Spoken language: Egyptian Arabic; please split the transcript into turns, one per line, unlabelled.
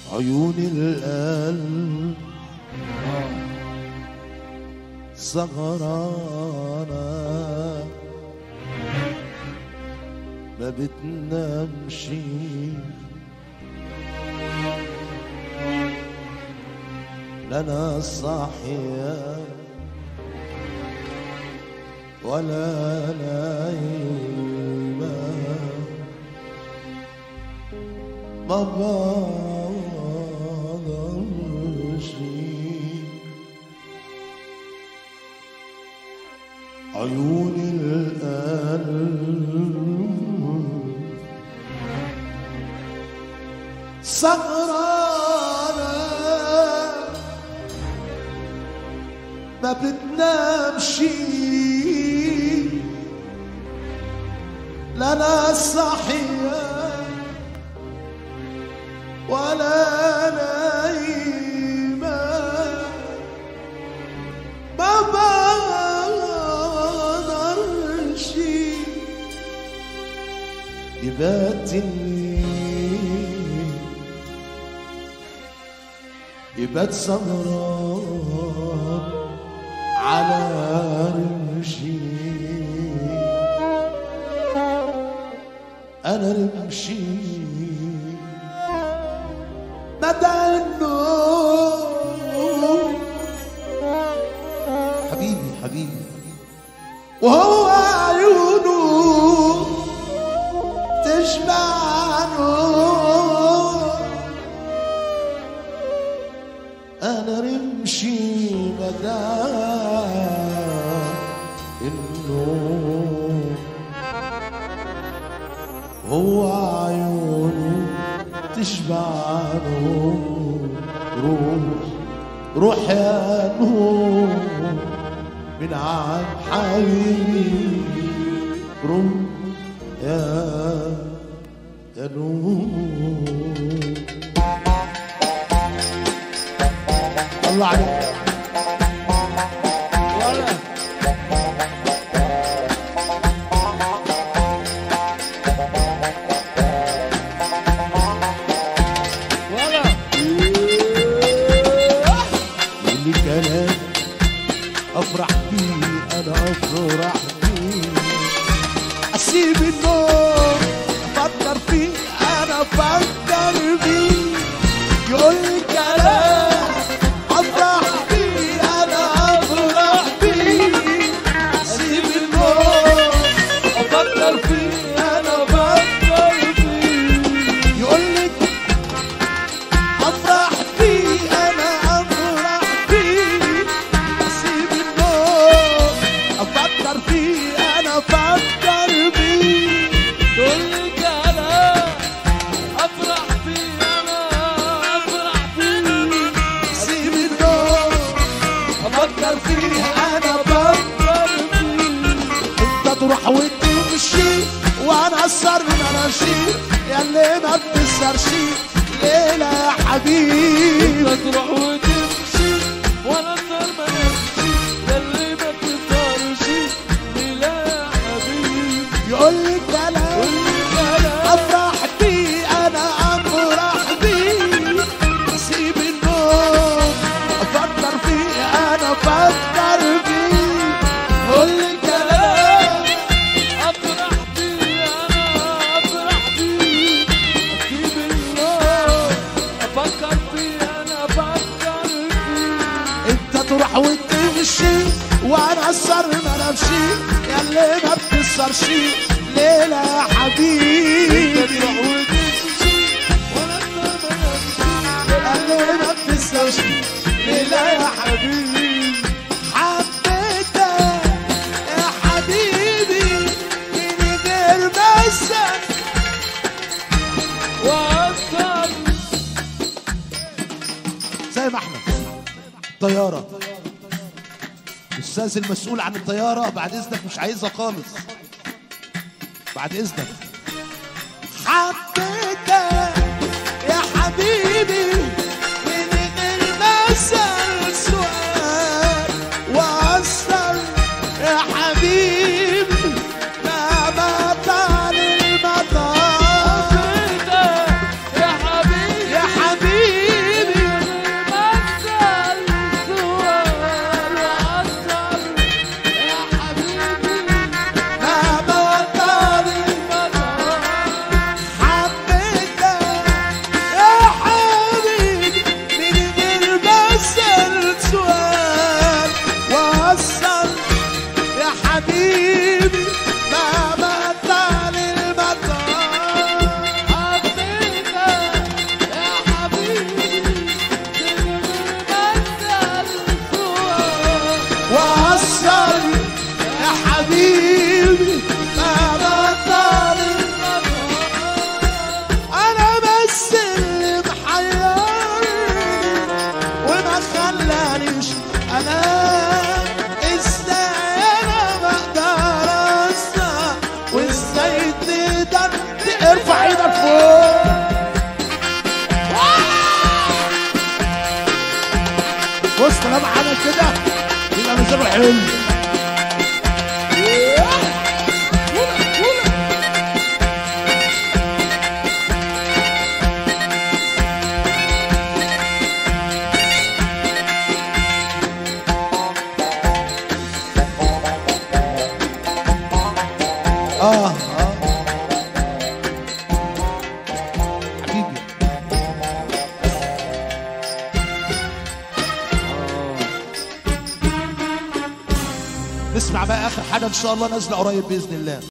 عيون القلب سهرانة ما بتنامش لا انا صاحية ولا نايمة ما بقدرش عيون القلب سهرانة ما بتنامش لا انا صاحية ولا نايمة ما بقدرش يبات الليل يبات سهران على رمشي انا رمشي مدى النوم حبيبي حبيبي وهو عيونه تشبع نور انا رمشي مدى النوم هو عيونه تشبع نور روح روح يا نور من عن حبيبي روح يا يا نور الله عليك ولا
ولا
اللي كلام افرح بيه انا افرح بيه اسيب النوم افكر فيه انا افكر بيه يقول لي كلام افرح بيه انا افرح بيه اسيب النوم افكر فيه انا افكر بيه يقول لي افرح بيه انا افرح بيه اسيب النوم افكر فيه انا افكر بيه
كل كلام افرح فيه انا افرح فيه
اسيب النوم افكر فيه انا افكر
فيه
انت تروح وتمشي وانا اسهر مناشير يا اللي ما بتسهرش ليلة يا حبيبي
تروح وتمشي وانا النار ما نمشي ياللي ما تقدرش لا يا حبيبي
يقول لي كلام
كل كلام
افرح بيه انا افرح بيه اسيب النوم افكر فيه انا افكر بيه كل كلام
افرح بيه انا افرح بيه اسيب النار افكر فيه انا افكر فيه
انت تروح وتمشي وانا اسهر ما نمشي يا اللي ما بتسهرش ليلة يا حبيبي
تروح وتمشي وانا النار ما نمشي
يا اللي ما بتسهرش ليلة يا حبيبي حبيتك يا حبيبي من غير ما اسأل
واكثر
زي ما احنا طيارة الأستاذ المسؤول عن الطيارة بعد إذنك مش عايزها خالص بعد إذنك حبيتك يا حبيبي من غير ما أسأل سؤال وأثر يا حبيبي ما بطل المطار
يا حبيبي
يا حبيبي الفل اه اه حبيبي نسمع بقى اخر حاجه ان شاء الله نازله قريب باذن الله